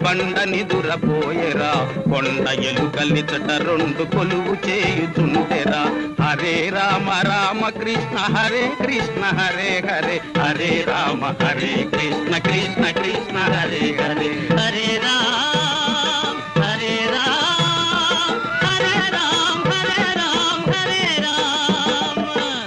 పండ నిదురపోయెరా కొండ ఎలుకలిచట రెండు కొలువు చేయుచుండెరా హరే రామ రామ కృష్ణ హరే కృష్ణ హరే హరే హరే రామ హరే కృష్ణ కృష్ణ కృష్ణ హరే హరే హరే రామ్ హరే రామ్ హరే రామ్ హరే రామ్ హరే రామ్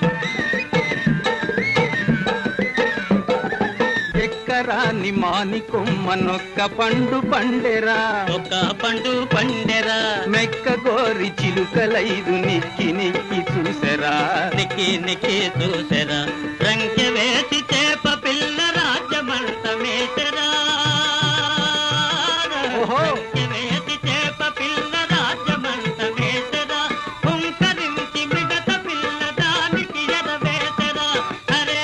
ఎక్కరాని మాని కొమ్మనొక్క పండు పండెరా ఒక పండు పండెరా మెక్క గోరి చిలుకలైదు నిక్కి నిక్కి చూసెరా నిక్కి నిక్కి చూసెరా రంకె వేసి చేప పిల్ల రాజ్యమంత మేసరా ఓహో. రంకె వేసి చేప పిల్ల రాజ్యమంత మేసరా హుంకరించి మిగత పిల్ల దానికి ఎరవేసరా హరే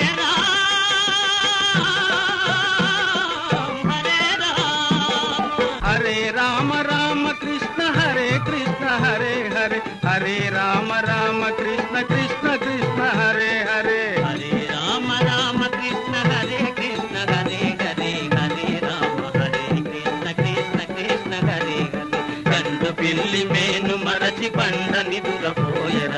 రామ్ హరే రామ్ హరే రామ రామ కృష్ణ హరే కృష్ణ హరే హరే హరే రామ రామ కృష్ణ కృష్ణ కృష్ణ హరే హరే హరే రామ రామ కృష్ణ హరే కృష్ణ హరే హరే హరే రామ హరే కృష్ణ కృష్ణ కృష్ణ హరే హరే కందు పిల్లి మేను మరచి పండ నిదురపోయరా